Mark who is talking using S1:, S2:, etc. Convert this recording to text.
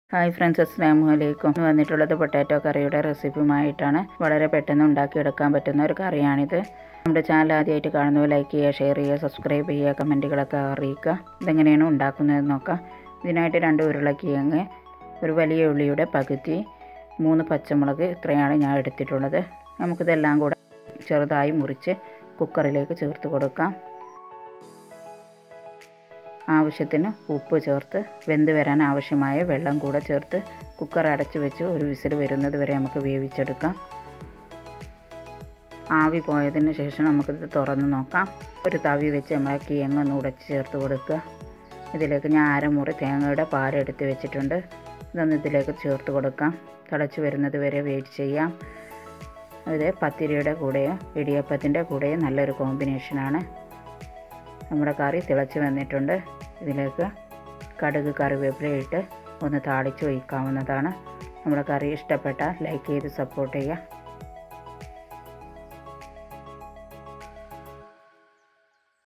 S1: hi friends അസ്സാം വലൈക്കും വന്നിട്ടുള്ളത് പൊട്ടാറ്റോ കറിയുടെ റെസിപ്പിയുമായിട്ടാണ് വളരെ പെട്ടെന്ന് ഉണ്ടാക്കിയെടുക്കാൻ പറ്റുന്ന ഒരു കറിയാണിത് നമ്മുടെ ചാനൽ ആദ്യമായിട്ട് കാണുന്നവർ ലൈക്ക് ചെയ്യുക ഷെയർ ചെയ്യുക സബ്സ്ക്രൈബ് ചെയ്യുക കമൻറ്റുകളൊക്കെ അറിയിക്കുക ഇതെങ്ങനെയാണ് ഉണ്ടാക്കുന്നതെന്ന് നോക്കാം ഇതിനായിട്ട് രണ്ട് ഉരുളക്കിഴങ്ങ് ഒരു വലിയ ഉള്ളിയുടെ പകുതി മൂന്ന് പച്ചമുളക് ഇത്രയാണ് ഞാൻ എടുത്തിട്ടുള്ളത് നമുക്കിതെല്ലാം കൂടെ ചെറുതായി മുറിച്ച് കുക്കറിലേക്ക് ചേർത്ത് കൊടുക്കാം ആവശ്യത്തിന് ഉപ്പ് ചേർത്ത് വെന്ത് വരാൻ ആവശ്യമായ വെള്ളം കൂടെ ചേർത്ത് കുക്കർ അടച്ചു വെച്ച് ഒരു വിസിൽ വരുന്നത് വരെ നമുക്ക് വേവിച്ചെടുക്കാം ആവി പോയതിന് ശേഷം നമുക്കിത് തുറന്ന് നോക്കാം ഒരു തവി വെച്ച് നമ്മൾ കിഴങ്ങ് ഒന്ന് ഉടച്ച് ചേർത്ത് കൊടുക്കുക ഇതിലേക്ക് ഞാൻ അരമുറി തേങ്ങയുടെ പാലെടുത്ത് വെച്ചിട്ടുണ്ട് ഇതൊന്ന് ഇതിലേക്ക് ചേർത്ത് കൊടുക്കാം തിളച്ച് വരുന്നത് വരെ വെയിറ്റ് ചെയ്യാം ഇത് പത്തിരിയുടെ കൂടെയോ ഇടിയപ്പത്തിൻ്റെ കൂടെയോ നല്ലൊരു കോമ്പിനേഷനാണ് നമ്മുടെ കറി തിളച്ച് വന്നിട്ടുണ്ട് ഇതിലേക്ക് കടുക് കറിവേപ്പില ഇട്ട് ഒന്ന് താളിച്ച് ഒഴിക്കാവുന്നതാണ് നമ്മുടെ കറി ഇഷ്ടപ്പെട്ടാൽ ലൈക്ക് ചെയ്ത് സപ്പോർട്ട് ചെയ്യുക